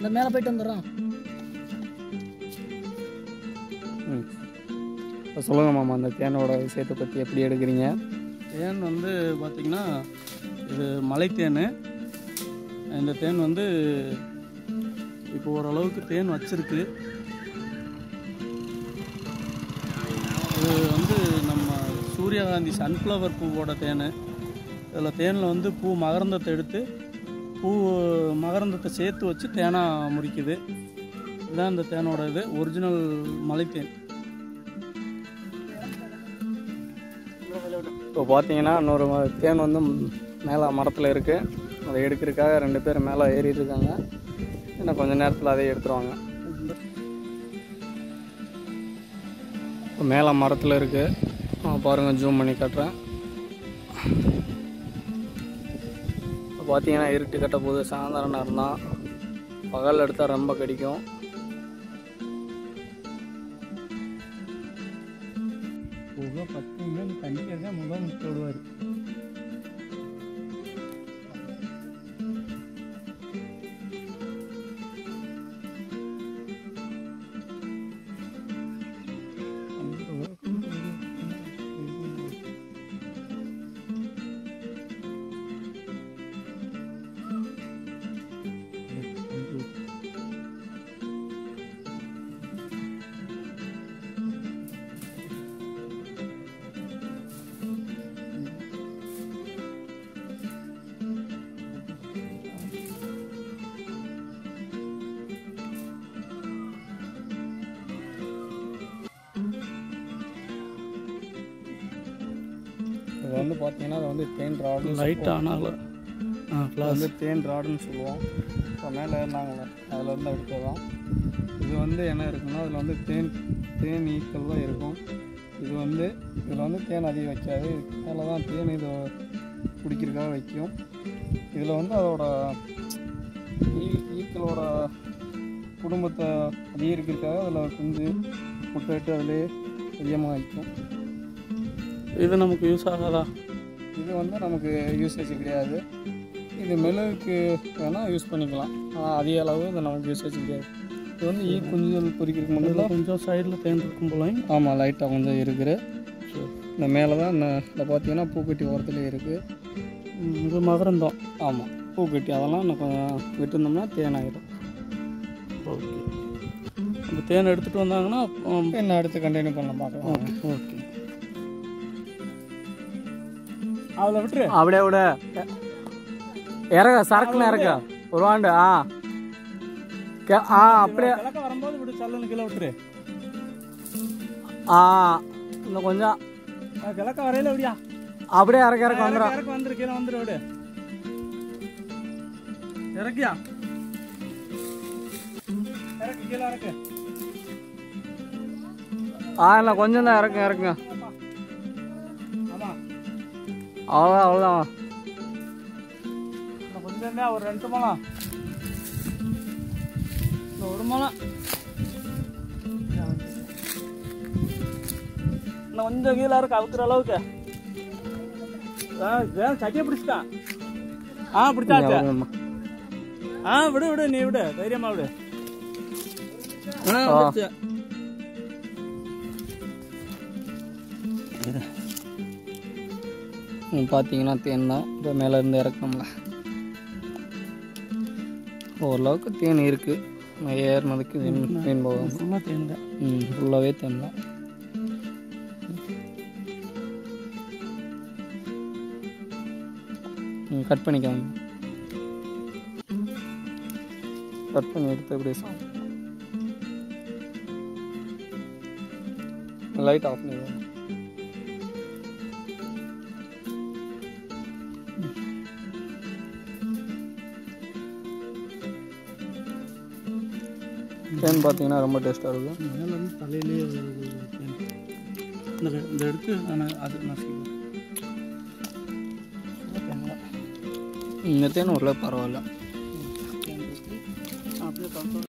இந்த மேலே போயிட்டு வந்துடுறோம் ம் இப்போ சொல்லுங்கள் மாமா அந்த தேனோட விஷயத்தை பற்றி எப்படி எடுக்கிறீங்க தேன் வந்து பார்த்திங்கன்னா இது மலைத்தேன் இந்த தேன் வந்து இப்போ ஓரளவுக்கு தேன் வச்சிருக்கு இது வந்து நம்ம சூரியகாந்தி சன்ஃப்ளவர் பூவோட தேன் இதில் தேனில் வந்து பூ மகரந்தத்தை எடுத்து பூ மகரந்தத்தை சேர்த்து வச்சு தேனாக முறிக்குது இதுதான் இந்த தேனோட இது ஒரிஜினல் மலைத்தேன் இப்போ பார்த்தீங்கன்னா இன்னொரு ம- தேன் வந்து மேலே மரத்தில் இருக்குது அதை எடுக்கிறதுக்காக ரெண்டு பேர் மேலே ஏறிட்டு இருக்காங்க இன்னும் கொஞ்ச நேரத்தில் அதை எடுத்துருவாங்க இப்போ மேலே மரத்தில் இருக்குது பாருங்கள் ஜூம் பண்ணி காட்டுறேன் இப்போ பார்த்தீங்கன்னா இருட்டு கட்ட போது சாயந்தரம் நேரம் தான் பகல் எடுத்தால் ரொம்ப கடிக்கும் புகை பத்து மீன் கண்டிக்கிறதே முதல் முட்டை விடுவார் இது வந்து பார்த்தீங்கன்னா அது வந்து தேன் ராடு லைட் ஆனாலும் ஆ இது வந்து தேன் ராடுன்னு சொல்லுவோம் இப்போ மேலே ஏறினாங்களே அதில் இருந்து எடுத்தது தான் இது வந்து என்ன இருக்குன்னா அதில் வந்து தேன் தேன் ஈக்கள் தான் இருக்கும் இது வந்து இதில் வந்து தேன் அதிகம் வைக்காது இதுக்கு மேலே தான் தேன் இது குடிக்கிறதுக்காக வைக்கும் இதில் வந்து அதோட ஈ ஈக்களோட குடும்பத்தை அதிகரிக்கிறதுக்காக அதில் குஞ்சு முட்டையிட்டு அதிலே அதிகமாக வைக்கும் இது நமக்கு யூஸ் ஆகாதா இது வந்து நமக்கு யூசேஜ் கிடையாது இது மெழுகுக்கு வேணால் யூஸ் பண்ணிக்கலாம் ஆனால் அதிக அளவு இது நமக்கு யூசேஜ் கிடையாது இது வந்து ஈ குஞ்சுகள் பொறிக்கிறதுக்கு இதில் முன்னாடி கொஞ்சம் சைடில் தேன் இருக்கும் போல ஆமாம் லைட்டாக கொஞ்சம் இருக்குது இந்த மேலே தான் இந்த இதில் பார்த்தீங்கன்னா பூக்கட்டி ஓரத்துலேயே இருக்குது ம், இது மகரந்தம் ஆமாம் பூக்கட்டி அதெல்லாம் இன்னும் கொஞ்சம் விட்டுருந்தோம்னா தேனாயிடும் ஓகே இப்போ தேன் எடுத்துகிட்டு வந்தாங்கன்னா ம், என்ன அடுத்து கண்டினியூ பண்ண பார்க்கலாம் ஓகே ஓகே அதில் விட்டுரு அப்படியே விட இறங்க சரக்குல இறக்க ஒரு வாண்டு ஆ கே- ஆ அப்படியே கிழக்க வரும்போது விட்டு சல்லுன்னு கீழே விட்டுரு ஆ இன்னும் கொஞ்சம் ஆ, கிழக்க வரையில விடியா அப்படியே இறக்க இறக்க வந்துடும் இறக்க வந்துரு கீழே வந்துரு விடு இறக்கியா இறக்கு கீழே இறக்கு ஆ இல்லை கொஞ்சம் தான் இறக்குங்க இறக்குங்க ஆமா அவ்வளோதான் அவ்வளோதான் இன்னும் கொஞ்சம் தான் ஒரு ரெண்டு மலம் இன்னும் ஒரு மலம் இன்னும் கொஞ்சம் கீழே இருக்கு அவுக்குற அளவுக்கு ஆ வேணும் சட்டியை பிடிச்சிட்டான் ஆ பிடிச்சாச்சு அவ்வளவுதாம்மா. ஆ விடு விடு நீ விடு தைரியமா விடு ஆ ஆ. வந்துருச்சு. ம், பார்த்தீங்கன்னா தேன் தான் இப்போ மேலே இருந்து இறக்கணும்ல ஓரளவுக்கு தேன் இருக்குது ஏறினதுக்கு வீண் வீண் போகும் சும்மா தேங்க ம் ஃபுல்லாகவே தேன் தான் ம் கட் பண்ணிக்காங்க கட் பண்ணி எடுத்து அப்படியே சாப்பிடும் லைட் ஆஃப் பண்ணிடுவோம் தேன் பார்த்தீங்கன்னா ரொம்ப டேஸ்ட்டாக இருக்கும் மேல இருந்து தலையிலேயே வருது தேன். இந்த இந்த எடுத்து நான் அது நான் செய்வேன் இந்த தேன் ஓரளவு பரவாயில்ல அப்படியே பார்த்து